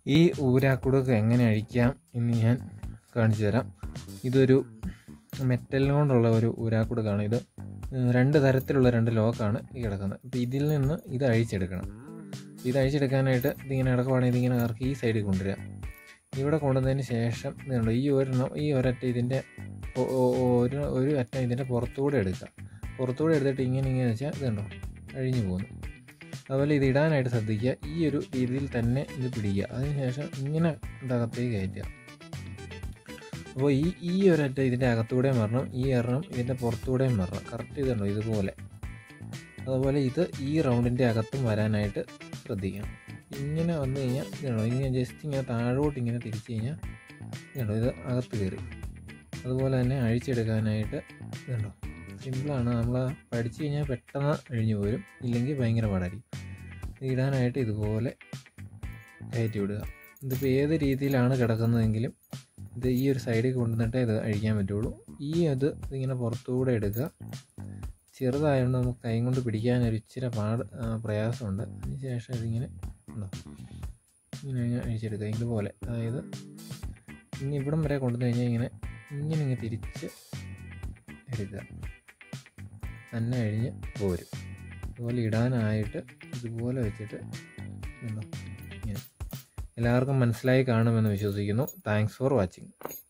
ഈ ഊരാക്കുടക്ക് എങ്ങനെ അഴിക്കാം എന്ന് ഞാൻ കാണിച്ചു തരാം ഇതൊരു മെറ്റൽ കൊണ്ടുള്ള ഒരു ഊരാക്കുടക്കാണ് ഇത് ഏഹ് രണ്ട് തരത്തിലുള്ള രണ്ട് ലോക്കാണ് ഈ കിടക്കുന്നത് അപ്പോൾ ഇതിൽ നിന്ന് ഇത് അഴിച്ചെടുക്കണം ഇത് അഴിച്ചെടുക്കാനായിട്ട് ഇതിങ്ങനെ കിടക്കുവാണെങ്കിൽ ഇതിങ്ങനെ കറക്കി ഈ സൈഡിൽ കൊണ്ടുവരിക ഇവിടെ കൊണ്ടുവന്നതിന് ശേഷം ഇതുണ്ട് ഈ ഒരെണ്ണം ഈ ഒരറ്റ ഇതിൻ്റെ ഒ- ഒ- ഒ- ഒരു ഒരു അറ്റം ഇതിൻ്റെ പുറത്തുകൂടെ എടുക്കുക പുറത്തുകൂടെ എടുത്തിട്ട് ഇങ്ങനെ ഇങ്ങനെ വെച്ചാൽ ഇതുണ്ടോ അഴിഞ്ഞു പോകുന്നു അതുപോലെ ഇത് ഇടാനായിട്ട് ശ്രദ്ധിക്കുക ഈ ഒരു രീതിയിൽ തന്നെ ഇത് പിടിക്കുക അതിനുശേഷം ഇങ്ങനെ ഇതകത്തേക്ക് കയറ്റുക അപ്പോൾ ഈ ഈ ഒരറ്റ ഇതിൻ്റെ അകത്തൂടെയും വരണം ഈ എണ്ണം ഇതിൻ്റെ പുറത്തൂടെയും വരണം കറക്റ്റ് ഇതുണ്ടോ ഇതുപോലെ അതുപോലെ ഇത് ഈ റൗണ്ടിൻ്റെ അകത്തും വരാനായിട്ട് ശ്രദ്ധിക്കണം ഇങ്ങനെ വന്നു കഴിഞ്ഞാൽ ഇതുണ്ടോ ഇങ്ങനെ ജസ്റ്റ് ഇങ്ങനെ താഴോട്ട് ഇങ്ങനെ തിരിച്ചു കഴിഞ്ഞാൽ ഇതുണ്ടോ ഇത് അകത്ത് കയറി അതുപോലെ തന്നെ അഴിച്ചെടുക്കാനായിട്ട് ഇതുണ്ടോ സിമ്പിളാണ് നമ്മൾ പഠിച്ചു കഴിഞ്ഞാൽ പെട്ടെന്ന് അഴിഞ്ഞു പോരും ഇല്ലെങ്കിൽ ഭയങ്കര പാടായിരിക്കും ഇത് ഇടാനായിട്ട് ഇതുപോലെ കയറ്റി വിടുക ഇതിപ്പോൾ ഏത് രീതിയിലാണ് കിടക്കുന്നതെങ്കിലും ഇത് ഈ ഒരു സൈഡിൽ കൊണ്ടുവന്നിട്ടേ ഇത് അഴിക്കാൻ പറ്റുള്ളൂ ഈ അത് ഇങ്ങനെ പുറത്തുകൂടെ എടുക്കുക ചെറുതായതുകൊണ്ട് നമുക്ക് കൈ കൊണ്ട് പിടിക്കാൻ ഒരു ഇച്ചിരി പാട് ആ, പ്രയാസമുണ്ട് അതിന് ശേഷം ഇതിങ്ങനെ ഉണ്ടോ ഇങ്ങനെ ഇങ്ങനെ അഴിച്ചെടുക്കുക ഇതുപോലെ അതായത് ഇനി ഇവിടം വരെ കൊണ്ടുവന്ന് കഴിഞ്ഞാൽ ഇങ്ങനെ ഇങ്ങനെ ഇങ്ങനെ തിരിച്ച് എടുക്കുക തന്നെ അഴിഞ്ഞ് പോരും അതുപോലെ ഇടാനായിട്ട് ഇതുപോലെ വെച്ചിട്ട് ഉണ്ടോ ഇങ്ങനെ എല്ലാവർക്കും മനസ്സിലായി കാണുമെന്ന് വിശ്വസിക്കുന്നു താങ്ക്സ് ഫോർ വാച്ചിങ്